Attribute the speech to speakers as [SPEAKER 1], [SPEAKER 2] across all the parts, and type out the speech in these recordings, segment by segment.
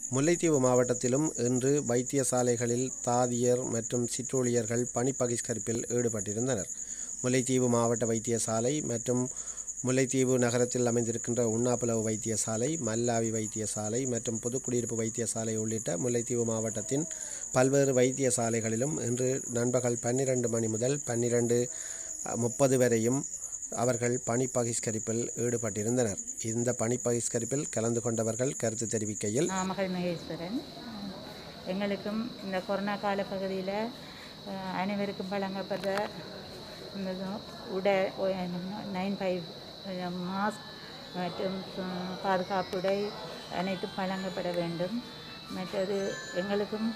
[SPEAKER 1] முல்லைத்தீவு மாவட்டத்திலும் இன்று வைத்தியசாலைகளில் தாதியர் மற்றும் சிற்றூழியர்கள் பணி பகிஷ்கரிப்பில் ஈடுபட்டிருந்தனர் முல்லைத்தீவு மாவட்ட வைத்தியசாலை மற்றும் முல்லைத்தீவு நகரத்தில் அமைந்திருக்கின்ற உண்ணாப்புலவு வைத்தியசாலை மல்லாவி வைத்தியசாலை மற்றும் புதுக்குடியிருப்பு வைத்தியசாலை உள்ளிட்ட முல்லைத்தீவு மாவட்டத்தின் பல்வேறு வைத்தியசாலைகளிலும் இன்று நண்பகல் பன்னிரண்டு மணி முதல் பன்னிரண்டு முப்பது வரையும் அவர்கள் பணி பகிஷ்கரிப்பில் ஈடுபட்டிருந்தனர் இந்த பணி பகிஷ்கரிப்பில் கலந்து கொண்டவர்கள் கருத்து தெரிவிக்கையில்
[SPEAKER 2] நாமகள் மகேஸ்வரன் எங்களுக்கும் இந்த கொரோனா கால பகுதியில் அனைவருக்கும் வழங்கப்பட்ட இந்த இது- உடை நைன் ஃபைவ் மாஸ்க் மற்றும் அஹ், பாதுகாப்புடை அனைத்தும் வழங்கப்பட வேண்டும் மற்றது எங்களுக்கும்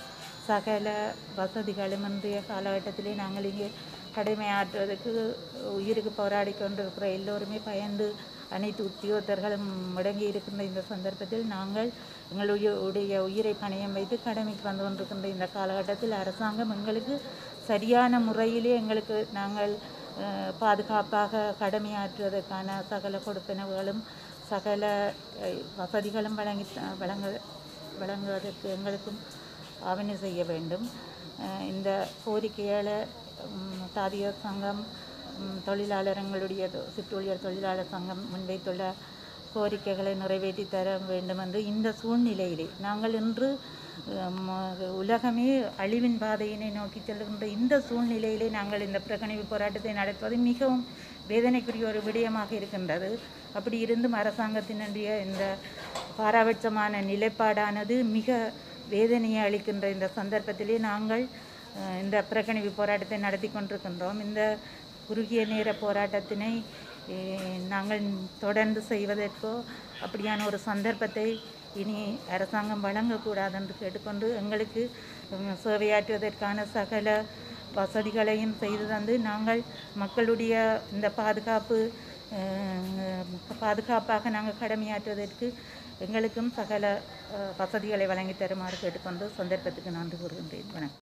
[SPEAKER 2] சகல வசதிகளும் இன்றைய காலகட்டத்திலே நாங்கள் இங்கே கடமையாற்றுவதற்கு உயிருக்கு போராடி கொண்டிருக்கிற எல்லோருமே பயந்து அனைத்து உத்தியோகத்தர்களும் முடங்கி இருக்கின்ற இந்த சந்தர்ப்பத்தில் நாங்கள் எங்களுடைய உடைய உயிரை பணயம் வைத்து கடமைக்கு வந்து கொண்டிருக்கின்ற இந்த காலகட்டத்தில் அரசாங்கம் எங்களுக்கு சரியான முறையிலே எங்களுக்கு நாங்கள் அஹ், பாதுகாப்பாக கடமையாற்றுவதற்கான சகல கொடுப்பனவுகளும் சகல அஹ், வசதிகளும் வழங்கி வழங்க வழங்குவதற்கு எங்களுக்கும் ஆவணை செய்ய வேண்டும் அஹ் இந்த கோரிக்கைகளை ம், தாதியர் சங்கம் ம், தொழிலாளர்களுடைய தொ- சிற்றூழியர் தொழிலாளர் சங்கம் முன்வைத்துள்ள கோரிக்கைகளை நிறைவேற்றி தர வேண்டும் என்று இந்த சூழ்நிலையிலே நாங்கள் இன்று ம், உலகமே அழிவின் பாதையினை நோக்கி செல்கின்ற இந்த சூழ்நிலையிலே நாங்கள் இந்த புறக்கணிப்பு போராட்டத்தை நடத்துவது மிகவும் வேதனைக்குரிய ஒரு விடயமாக இருக்கின்றது அப்படி இருந்தும் அரசாங்கத்தினுடைய இந்த பாராபட்சமான நிலைப்பாடானது மிக வேதனையை அளிக்கின்ற இந்த சந்தர்ப்பத்திலே நாங்கள் அஹ், இந்த புறக்கணிப்பு போராட்டத்தை நடத்தி கொண்டிருக்கின்றோம் இந்த குறுகிய நேர போராட்டத்தினை அஹ், நாங்கள் தொடர்ந்து செய்வதற்கோ அப்படியான ஒரு சந்தர்ப்பத்தை இனி அரசாங்கம் வழங்கக்கூடாது என்று கேட்டுக்கொண்டு எங்களுக்கு உம், சேவையாற்றுவதற்கான சகல வசதிகளையும் செய்து தந்து நாங்கள் மக்களுடைய இந்த பாதுகாப்பு அஹ், பாதுகாப்பாக நாங்கள் கடமையாற்றுவதற்கு எங்களுக்கும் சகல அஹ், வசதிகளை வழங்கி தருமாறு கேட்டுக்கொண்டு சந்தர்ப்பத்துக்கு நன்றி கூறுகின்றேன் வணக்கம்